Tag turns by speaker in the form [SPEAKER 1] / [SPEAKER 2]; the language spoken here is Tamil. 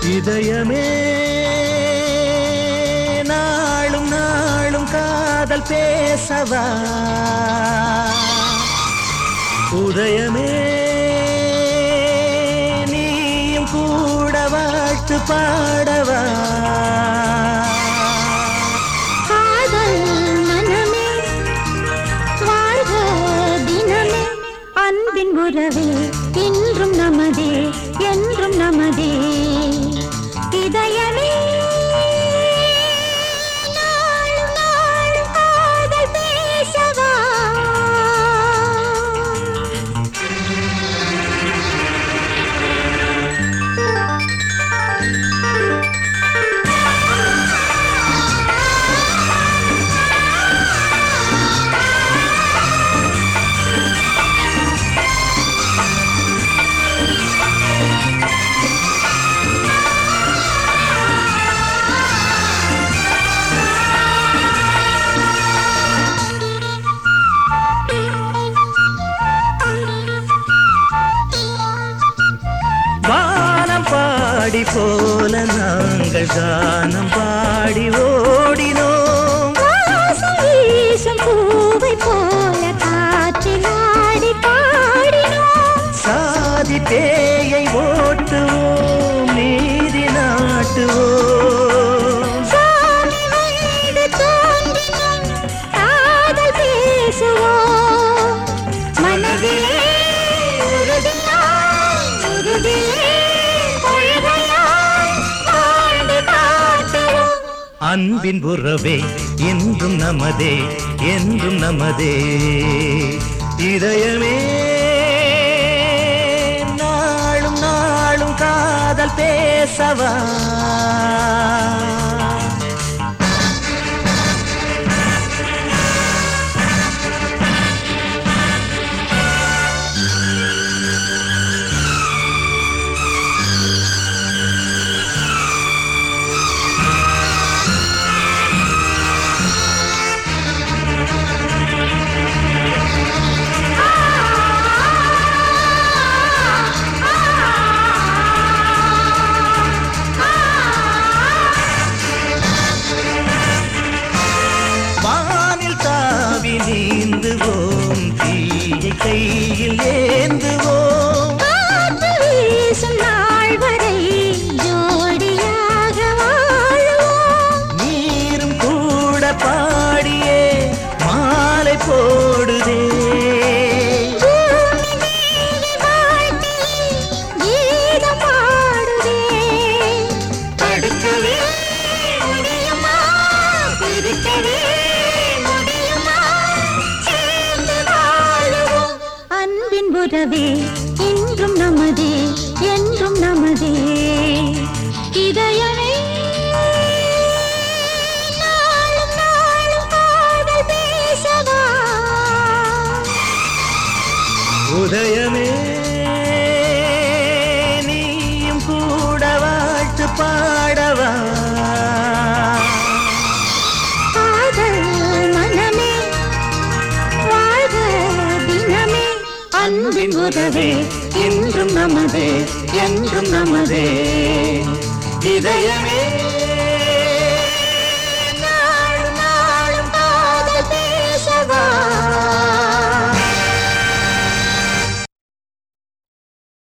[SPEAKER 1] இதயமே நாளும் நாளும் காதல் பேசவா உதயமே நீயும் கூட வாழ்த்து பாடவா
[SPEAKER 2] காதல் மனமே வாழ்க தினமே அன்பின் உறவே இன்றும் நமதே என்றும் நமதே இதயமே நாளும் நாளும் காதல் பேசவா
[SPEAKER 1] வானம் பாடி போல நாங்கள் கானம் பாடி ஓடினோம்
[SPEAKER 2] வாசம் வீசும் பூவைப் போல காற்றில் ஆடி பாடினோம்
[SPEAKER 1] சாதி பேயை ஓட்டுவோம் நீதி நாட்டுவோம்
[SPEAKER 2] சாமி வீடு தோன்றினும் காதல் பேசுவோம் மனதே உறுதியாய் உறுதியே கொள்கையாய் வாழ்ந்து காட்டுவோம்
[SPEAKER 1] அன்பின் உறவே என்றும் நமதே என்றும் நமதே இதயமே நாளும் நாளும் காதல் பேசவா வானில் தாவி நீந்துவோம் தீயை கையில் ஏந்துவோம்
[SPEAKER 2] காற்று வீசும் நாள் வரை ஜோடியாக வாழுவோம்
[SPEAKER 1] நீரும் கூட பாடியே மாலை போடுதே
[SPEAKER 2] பூமி தேவி வாழ்த்தி கீதம் பாடுதே தடுக்கவே முடியுமா பிரிக்கவே முடியுமா சேர்ந்து வாழுவோம் அன்பின் உறவே இன்றும் நமதே என்றும் நமதே இதயமே நாளும் நாளும் காதல் பேசவா
[SPEAKER 1] உதயமே நீயும் கூட வாழ்த்து பாடவா
[SPEAKER 2] காதல் மனமே வாழ்க தினமே அன்பின் உறவே
[SPEAKER 1] என்றும் நமதே என்றும் நமதே இதயமே